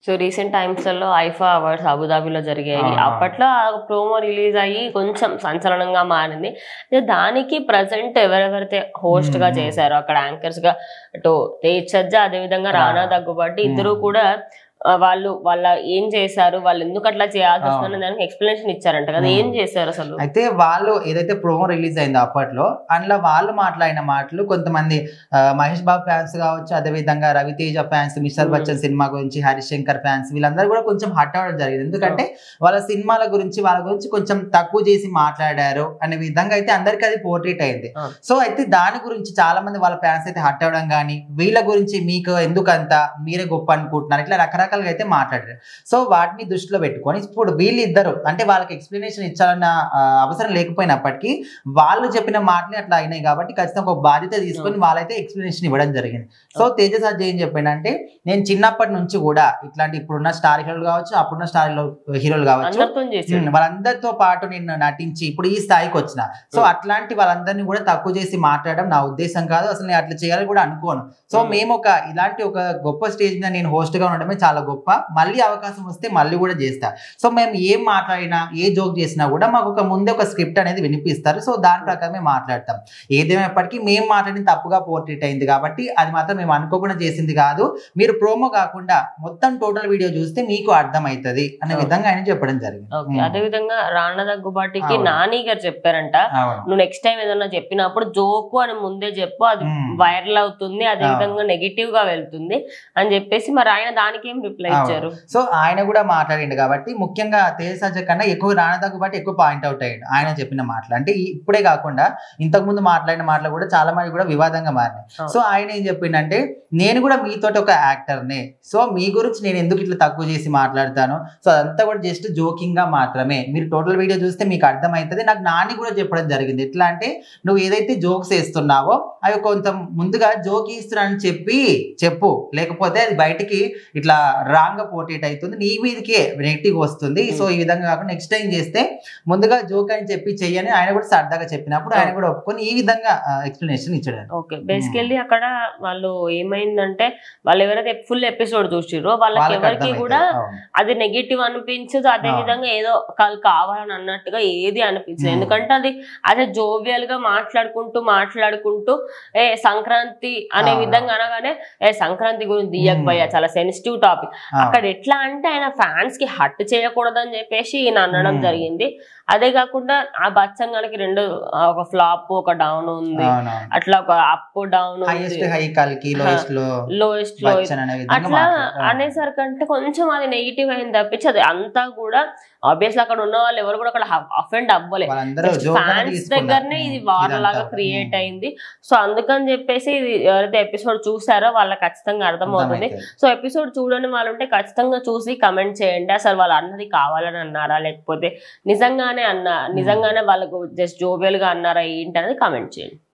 So recent times లలో IIFA awards అబుదాబిలో జరిగాయి ఆ, ఆ. అప్పట్లో ప్రోమో రిలీజ్ అయ్యి కొంచెం సంచలనంగా మారింది అయితే దానికి ప్రజెంట్ ఎవరెవరైతే హోస్ట్ గా మ్మ్. చేశారో అక్కడ యాంకర్స్ గా అటు తేజ్ సజ్జా అదే విధంగా రానా రానా. దగ్గుబాటి ఇద్దరు మ్మ్. కూడా ఆ, వాళ్ళు వాళ్ళ ఏం చేశారు వాళ్ళు ఎందుకు అట్లా చేయాల్సి అవును. వస్తుందని దానికి ఎక్స్ప్లెనేషన్ ఇచ్చారంట కదా మ్మ్. ఏం చేశారు అసలు అయితే వాళ్ళు ఏదైతే ప్రోమో రిలీజ్ అయిందో అప్పట్లో అందులో వాళ్ళు మాట్లాడిన మాటలు కొంతమంది ఆ, మహేష్ బాబు ఫ్యాన్స్ కావచ్చు అదే విధంగా Raviteja fans mister Hmm. Bachchan cinema గురించి హరీష్ శంకర్ ఫ్యాన్స్ వీళ్ళందరూ కూడా కొంచెం హట్ అవ్వడం జరిగింది ఎందుకంటే వాళ్ళ సినిమాల గురించి వాళ్ళ గురించి కొంచెం తక్కువ చేసి మాట్లాడారు అనే విధంగా అయితే అందరికీ అది పోర్ట్రేట్ అయింది Ah. సో అయితే దాని గురించి చాలా మంది వాళ్ళ ఫ్యాన్స్ అయితే హట్ అవ్వడం కానీ వీళ్ళ గురించి మీకు ఎందుకంత మీరే గొప్ప అనుకుంటున్నారు ఇట్లా రకరకాలుగా అయితే మాట్లాడారు సో వాటిని దృష్టిలో పెట్టుకొని ఇప్పుడు వీళ్ళిద్దరు అంటే వాళ్ళకి ఎక్స్ప్లెనేషన్ ఇచ్చాలన్న ఆ, అవసరం లేకపోయినప్పటికీ వాళ్ళు చెప్పిన మాటలు అట్లా అయినాయి కాబట్టి ఖచ్చితంగా ఒక బాధ్యత తీసుకొని వాళ్ళైతే ఎక్స్ప్లెనేషన్ ఇవ్వడం జరిగింది సో తేజస్ అజ్జయ్ ఏం చెప్పాడంటే నేను చిన్నప్పటి నుంచి కూడా ఇట్లాంటి ఇప్పుడున్న స్టార్ హీరోలు కావచ్చు అప్పుడున్న స్టార్ హీరోలు కావచ్చు అందరితో చేశారు ఉమ్, వాళ్ళందరితో పాటు నేను నటించి ఇప్పుడు ఈ స్థాయికి వచ్చిన సో Hmm. అట్లాంటి వాళ్ళందరినీ కూడా తక్కువ చేసి మాట్లాడడం నా ఉద్దేశం కాదు అసలు నేను అట్లా చేయాలని కూడా అనుకోను సో Hmm. మేము ఒక ఇలాంటి ఒక గొప్ప స్టేజ్ మీద నేను host గా ఉండడమే చాలా గొప్ప మళ్ళీ అవకాశం వస్తే మళ్ళీ కూడా చేస్తా సో మేము ఏం మాట్లాడినా ఏ జోక్ చేసినా కూడా మాకు ఒక ముందే ఒక స్క్రిప్ట్ అనేది వినిపిస్తారు సో దాని ప్రకారమే మాట్లాడతాం ఏదేమైనప్పటికీ మేము మాట్లాడిన తప్పుగా పోర్ట్రేట్ అయింది కాబట్టి అది మాత్రం మేము అనుకోకుండా చేసింది కాదు మీరు ప్రోమో కాకుండా మొత్తం టోటల్ వీడియో చూస్తే మీకు అర్థమవుతుంది అనే Okay. విధంగా ఆయన చెప్పడం జరిగింది ఓకే ఉమ్. అదే విధంగా రానా దగ్గుబాటికి అవును. నాని గారు చెప్పారంట అవును నువ్వు నెక్స్ట్ టైం ఏదన్నా చెప్పినప్పుడు జోకు అని ముందే చెప్పు అది మ్మ్. వైరల్ అవుతుంది అదే ఆ. విధంగా నెగిటివ్ గా వెళ్తుంది అని చెప్పేసి మరి ఆయన దానికి ఏం రిప్లై అవును. ఇచ్చారు సో ఆయన కూడా మాట్లాడిండు కాబట్టి ముఖ్యంగా తేజ్ సజ్జ కన్నా ఎక్కువ రానా దగ్గుబాటి ఎక్కువ పాయింట్ అవుట్ అయ్యాడు ఆయన చెప్పిన మాటలు అంటే ఈ- ఇప్పుడే కాకుండా ఇంతకు ముందు మాట్లాడిన మాటలు కూడా చాలా మంది కూడా వివాదంగా మారినాయి అవును. సో ఆయన ఏం చెప్పిండంటే నేను కూడా మీతోటి ఒక యాక్టర్నే సో మీ గురించి నేను ఎందుకు ఇట్లా తక్కువ చేసి మాట్లాడతాను సో అదంతా కూడా జస్ట్ జోకింగ్ గా మాత్రమే మీరు టోటల్ వీడియో చూస్తే మీకు అర్థమవుతుంది నాకు నాని కూడా చెప్పడం జరిగింది ఎట్లా అంటే నువ్వు ఏదైతే జోక్స్ వేస్తున్నావో అవి కొంత ముందుగా జోక్ ఇస్తున్నానని చెప్పి చెప్పు లేకపోతే అది బయటికి ఇట్లా రాంగ్ గా పోర్ట్రేట్ అవుతుంది నీ మీదకే నెగిటివ్ వస్తుంది సో ఈ విధంగా కాకుండా నెక్స్ట్ టైం చేస్తే ముందుగా జోక్ అని చెప్పి చెయ్యని ఆయన కూడా సరదాగా చెప్పినప్పుడు ఆయన కూడా ఒప్పుకొని ఈ విధంగా ఎక్స్ప్లెనేషన్ ఇచ్చాడు ఆయన. ఓకే బేసికల్లీ అక్కడ వాళ్ళు ఏమైందంటే వాళ్ళు ఎవరైతే ఫుల్ ఎపిసోడ్ చూసిరో వాళ్ళకి వాళ్ళకి ఎవరికి అర్థమవుతుంది. కూడా అవును. అది నెగిటివ్ అనిపించదు అదే ఆ. విధంగా ఏదో కాల్ కావాలని అన్నట్టుగా ఏది అనిపించదు Hmm. ఎందుకంటే అది అదే జోవియల్ గా మాట్లాడుకుంటూ మాట్లాడుకుంటూ ఏ సంక్రాంతి అనే ఆ. విధంగా అనగానే ఏ సంక్రాంతి గురించి Hmm. దియ్యకపోయా చాలా సెన్సిటివ్ టాపిక్ ఆ. అక్కడ ఎట్లా అంటే ఆయన ఫ్యాన్స్ కి హట్ చేయకూడదని చెప్పేసి ఈయన అనడం Hmm. జరిగింది అదే కాకుండా ఆ బచ్చంగానికి రెండు ఆ, ఒక ఫ్లాప్ ఒక డౌన్ ఉంది అవునవును అట్లా ఒక అప్ డౌన్ హైయెస్ట్ హై కల్కి lowest low lowest low Bachchan అనే విధంగా అట్లా మాట్లాడారు. అనేసరికంటే కొంచెం అది నెగిటివ్ అయింది తప్పించి అది అంతా కూడా ఆబ్వియస్లీ అక్కడ ఉన్న వాళ్ళు ఎవరు కూడా అక్కడ అఫెండ్ అవ్వలే వాళ్ళందరూ joke అని ఫ్యాన్స్ తీసుకున్నారు. దగ్గరనే ఇది ఉమ్, వార్ ఇదంతా. లాగా క్రియేట్ అయింది సో అందుకని చెప్పేసి ఇది ఎవరైతే ఎపిసోడ్ చూసారో వాళ్ళకి ఖచ్చితంగా అర్థమవుతుంది అర్థమవుతుంది. సో ఎపిసోడ్ చూడని వాళ్ళు ఉంటే ఖచ్చితంగా చూసి కమెంట్ చేయండి అసలు వాళ్ళు అన్నది కావాలని అన్నారా లేకపోతే నిజంగానే అన్న నిజంగానే వాళ్ళకు జస్ట్ జోబియల్ గా అన్నారా ఏంటి అనేది కమెంట్ చేయండి